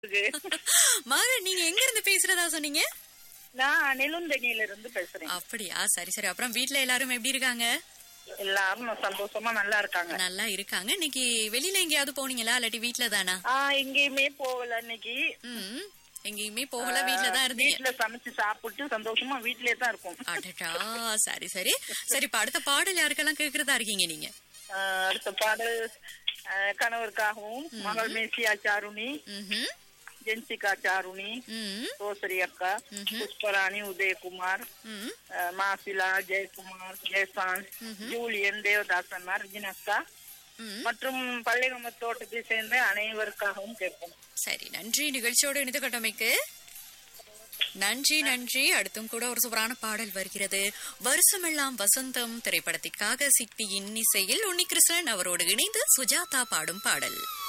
இருக்கு. மகன் நீங்க எங்க இருந்து பேசுறதா சொன்னீங்க நான் நெலுந்தனியில இருந்து பேசுறேன் அப்படியா சரி சரி அப்புறம் வீட்ல எல்லாரும் எப்படி இருக்காங்க எல்லாரும் சந்தோஷமா நல்லா இருக்காங்க நல்லா இருக்காங்க இன்னைக்கு வெளியில எங்கேயாவது போனீங்களா இல்லாட்டி வீட்ல தானா ஆஹ் எங்கேயுமே போகல இன்னைக்கு ம் எங்கேயுமே போகல வீட்ல தான் இருந்தீங்க வீட்டுல சமைச்சு சாப்பிட்டு சந்தோஷமா வீட்லயே தான் இருக்கும் அடடா சரி சரி சரி இப்ப அடுத்த பாடல் யாருக்கெல்லாம் கேக்குறதா இருக்கீங்க நீங்க ஆஹ் அடுத்த பாடல் ஆஹ் கணவருக்காகவும் மகள் மேசியா சாருணி ம்ஹும். ஜென்சிகா சாருணி ம் ரோசரி அக்கா புஷ்பராணி உதயகுமார் ம் ஆஹ் மாசிலா ஜெயக்குமார் ஜெயசாந்த் ஜூலியன் தேவதாசன் அர்ஜுன் அக்கா ம். மற்றும் பள்ளிகம தோட்டத்தை சேர்ந்த அனைவருக்காகவும் கேட்போம் சரி நன்றி நிகழ்ச்சியோடு இணைந்து கொண்டமைக்கு நன்றி நன்றி அடுத்தும் கூட ஒரு சூப்பரான பாடல் வருகிறது வருஷமெல்லாம் வசந்தம் திரைப்படத்திற்காக சிற்பியின் இசையில் உன்னிகிருஷ்ணன் அவரோடு இணைந்து சுஜாதா பாடும் பாடல்